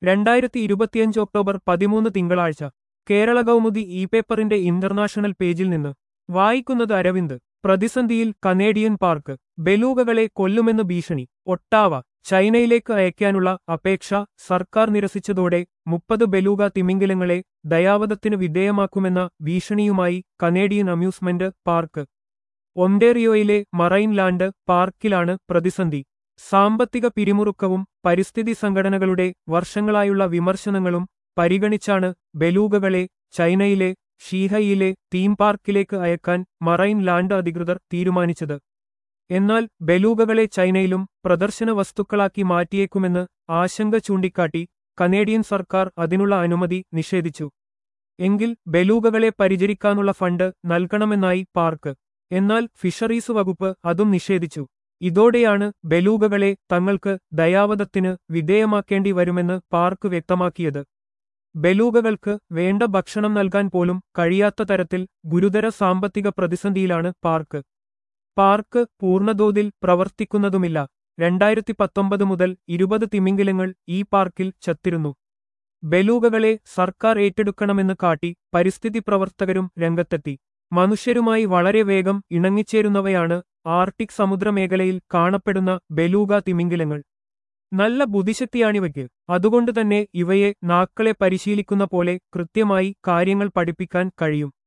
രണ്ടായിരത്തി ഇരുപത്തിയഞ്ച് ഒക്ടോബർ പതിമൂന്ന് തിങ്കളാഴ്ച കേരള കൗമുദി ഇ പേപ്പറിന്റെ ഇന്റർനാഷണൽ പേജിൽ നിന്ന് വായിക്കുന്നത് അരവിന്ദ് പ്രതിസന്ധിയിൽ കനേഡിയൻ പാർക്ക് ബെലൂഗകളെ കൊല്ലുമെന്ന് ഭീഷണി ഒട്ടാവ ചൈനയിലേക്ക് അയക്കാനുള്ള അപേക്ഷ സർക്കാർ നിരസിച്ചതോടെ മുപ്പത് ബെലൂഗ തിമിംഗിലങ്ങളെ ദയാവധത്തിന് വിധേയമാക്കുമെന്ന ഭീഷണിയുമായി കനേഡിയൻ അമ്യൂസ്മെന്റ് പാർക്ക് ഒണ്ടേറിയോയിലെ മറൈൻ ലാൻഡ് പാർക്കിലാണ് പ്രതിസന്ധി സാമ്പത്തിക പിരിമുറുക്കവും പരിസ്ഥിതി സംഘടനകളുടെ വർഷങ്ങളായുള്ള വിമർശനങ്ങളും പരിഗണിച്ചാണ് ബെലൂഗകളെ ചൈനയിലെ ഷീഹയിലെ തീം പാർക്കിലേക്ക് അയക്കാൻ മറൈൻ ലാൻഡ് അധികൃതർ തീരുമാനിച്ചത് എന്നാൽ ബെലൂഗകളെ ചൈനയിലും പ്രദർശന വസ്തുക്കളാക്കി മാറ്റിയേക്കുമെന്ന് ആശങ്ക ചൂണ്ടിക്കാട്ടി കനേഡിയൻ സർക്കാർ അതിനുള്ള അനുമതി നിഷേധിച്ചു എങ്കിൽ ബെലൂഗകളെ പരിചരിക്കാനുള്ള ഫണ്ട് നൽകണമെന്നായി പാർക്ക് എന്നാൽ ഫിഷറീസ് വകുപ്പ് അതും നിഷേധിച്ചു ഇതോടെയാണ് ബെലൂഗകളെ തങ്ങൾക്ക് ദയാവധത്തിന് വിധേയമാക്കേണ്ടി വരുമെന്ന് പാർക്ക് വ്യക്തമാക്കിയത് ബെലൂഗകൾക്ക് വേണ്ട ഭക്ഷണം നൽകാൻ പോലും കഴിയാത്ത തരത്തിൽ ഗുരുതര സാമ്പത്തിക പ്രതിസന്ധിയിലാണ് പാർക്ക് പാർക്ക് പൂർണ്ണതോതിൽ പ്രവർത്തിക്കുന്നതുമില്ല രണ്ടായിരത്തി പത്തൊമ്പത് മുതൽ ഇരുപത് തിമിംഗിലങ്ങൾ ഈ പാർക്കിൽ ചത്തിരുന്നു ബെലൂഗകളെ സർക്കാർ ഏറ്റെടുക്കണമെന്ന് കാട്ടി പരിസ്ഥിതി പ്രവർത്തകരും രംഗത്തെത്തി മനുഷ്യരുമായി വളരെ വേഗം ഇണങ്ങിച്ചേരുന്നവയാണ് ആർട്ടിക് സമുദ്രമേഖലയിൽ കാണപ്പെടുന്ന ബെലൂഗ തിമിംഗിലങ്ങൾ നല്ല ബുദ്ധിശക്തിയാണിവയ്ക്ക് അതുകൊണ്ടുതന്നെ ഇവയെ നാക്കളെ പരിശീലിക്കുന്ന പോലെ കൃത്യമായി കാര്യങ്ങൾ പഠിപ്പിക്കാൻ കഴിയും